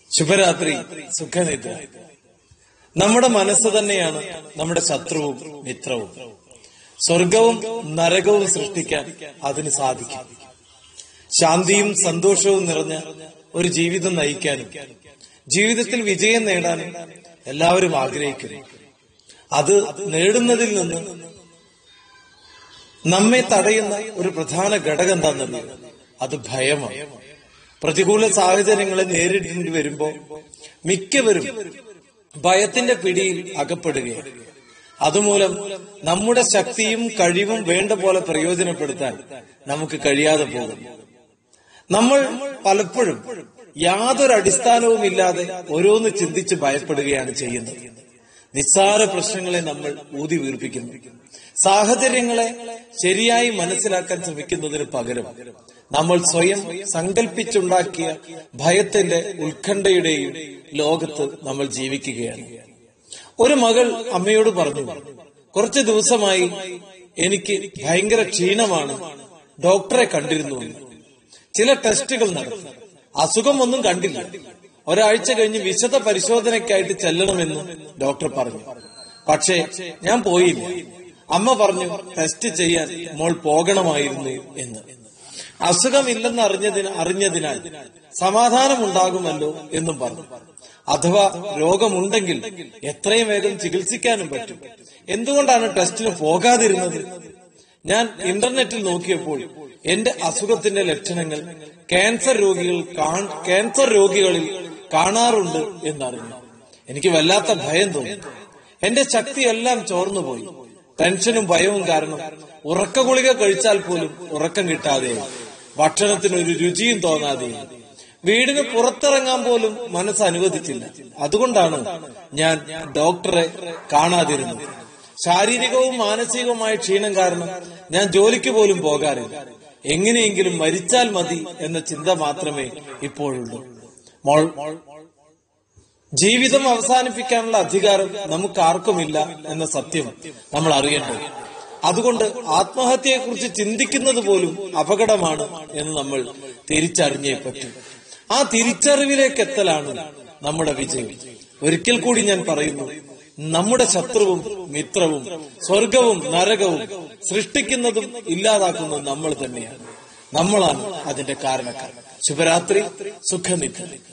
ശുഭരാത്രി സുഖനിദ്ര നമ്മുടെ മനസ്സ് തന്നെയാണ് നമ്മുടെ ശത്രുവും മിത്രവും സ്വർഗവും നരകവും സൃഷ്ടിക്കാൻ അതിന് സാധിക്കും ശാന്തിയും സന്തോഷവും നിറഞ്ഞ ഒരു ജീവിതം നയിക്കാനും ജീവിതത്തിൽ വിജയം നേടാനും എല്ലാവരും ആഗ്രഹിക്കുന്നു അത് നേടുന്നതിൽ നിന്ന് നമ്മെ തടയുന്ന ഒരു പ്രധാന ഘടകം എന്താണെന്നറിയോ അത് ഭയമാണ് പ്രതികൂല സാഹചര്യങ്ങളെ നേരിടേണ്ടി വരുമ്പോ മിക്കവരും ഭയത്തിന്റെ പിടിയിൽ അകപ്പെടുകയാണ് അതുമൂലം നമ്മുടെ ശക്തിയും കഴിവും വേണ്ട പോലെ പ്രയോജനപ്പെടുത്താൻ നമുക്ക് കഴിയാതെ പോകും നമ്മൾ പലപ്പോഴും യാതൊരു അടിസ്ഥാനവും ഇല്ലാതെ ഓരോന്ന് ചിന്തിച്ച് ഭയപ്പെടുകയാണ് ചെയ്യുന്നത് നിസ്സാര പ്രശ്നങ്ങളെ നമ്മൾ ഊതി വീർപ്പിക്കുന്നു സാഹചര്യങ്ങളെ ശരിയായി മനസ്സിലാക്കാൻ ശ്രമിക്കുന്നതിന് പകരം നമ്മൾ സ്വയം സങ്കല്പിച്ചുണ്ടാക്കിയ ഭയത്തിന്റെ ഉത്കണ്ഠയുടെയും ലോകത്ത് നമ്മൾ ജീവിക്കുകയാണ് ഒരു മകൾ അമ്മയോട് പറഞ്ഞു കുറച്ചു ദിവസമായി എനിക്ക് ഭയങ്കര ക്ഷീണമാണ് ഡോക്ടറെ കണ്ടിരുന്നു എന്ന്. ചില ടെസ്റ്റുകൾ നടത്തി അസുഖം ഒന്നും കണ്ടില്ല ഒരാഴ്ച കഴിഞ്ഞ് വിശദ പരിശോധനയ്ക്കായിട്ട് ചെല്ലണമെന്ന് ഡോക്ടർ പറഞ്ഞു പക്ഷേ ഞാൻ പോയില്ല അമ്മ പറഞ്ഞു ടെസ്റ്റ് ചെയ്യാൻ മോൾ പോകണമായിരുന്നു എന്ന് അസുഖമില്ലെന്ന് അറിഞ്ഞതിന് അറിഞ്ഞതിനാൽ സമാധാനമുണ്ടാകുമല്ലോ എന്നും പറഞ്ഞു അഥവാ രോഗമുണ്ടെങ്കിൽ എത്രയും വേഗം ചികിത്സിക്കാനും പറ്റും എന്തുകൊണ്ടാണ് ടെസ്റ്റിന് പോകാതിരുന്നത് ഞാൻ ഇന്റർനെറ്റിൽ നോക്കിയപ്പോൾ എന്റെ അസുഖത്തിന്റെ ലക്ഷണങ്ങൾ ക്യാൻസർ രോഗികൾ കാൺ- ക്യാൻസർ രോഗികളിൽ കാണാറുണ്ട് എന്നറിഞ്ഞു എനിക്ക് വല്ലാത്ത ഭയം തോന്നി എന്റെ ശക്തിയെല്ലാം ചോർന്നുപോയി ടെൻഷനും ഭയവും കാരണം ഉറക്ക ഗുളിക കഴിച്ചാൽ പോലും ഉറക്കം കിട്ടാതെയായി ഭക്ഷണത്തിന് ഒരു രുചിയും തോന്നാതെയായി വീടിന് പുറത്തിറങ്ങാൻ പോലും മനസ്സ് അനുവദിച്ചില്ല അതുകൊണ്ടാണ് ഞാൻ ഡോക്ടറെ കാണാതിരുന്നത് ശാരീരികവും മാനസികവുമായ ക്ഷീണം കാരണം ഞാൻ ജോലിക്ക് പോലും പോകാറില്ല എങ്ങനെയെങ്കിലും മരിച്ചാൽ മതി എന്ന ചിന്ത മാത്രമേ ഇപ്പോഴുള്ളൂ മോൾ ജീവിതം അവസാനിപ്പിക്കാനുള്ള അധികാരം നമുക്ക് ആർക്കുമില്ല എന്ന സത്യം നമ്മൾ അറിയേണ്ടത് അതുകൊണ്ട് ആത്മഹത്യയെക്കുറിച്ച് ചിന്തിക്കുന്നത് പോലും അപകടമാണ് എന്ന് നമ്മൾ തിരിച്ചറിഞ്ഞേ പറ്റും ആ തിരിച്ചറിവിലേക്ക് എത്തലാണ് നമ്മുടെ വിജയം ഒരിക്കൽ കൂടി ഞാൻ പറയുന്നു നമ്മുടെ ശത്രുവും മിത്രവും സ്വർഗവും നരകവും സൃഷ്ടിക്കുന്നതും ഇല്ലാതാക്കുന്നതും നമ്മൾ തന്നെയാണ് നമ്മളാണ് അതിന്റെ കാരണക്കാർ ശുഭരാത്രി സുഖനിദ്ര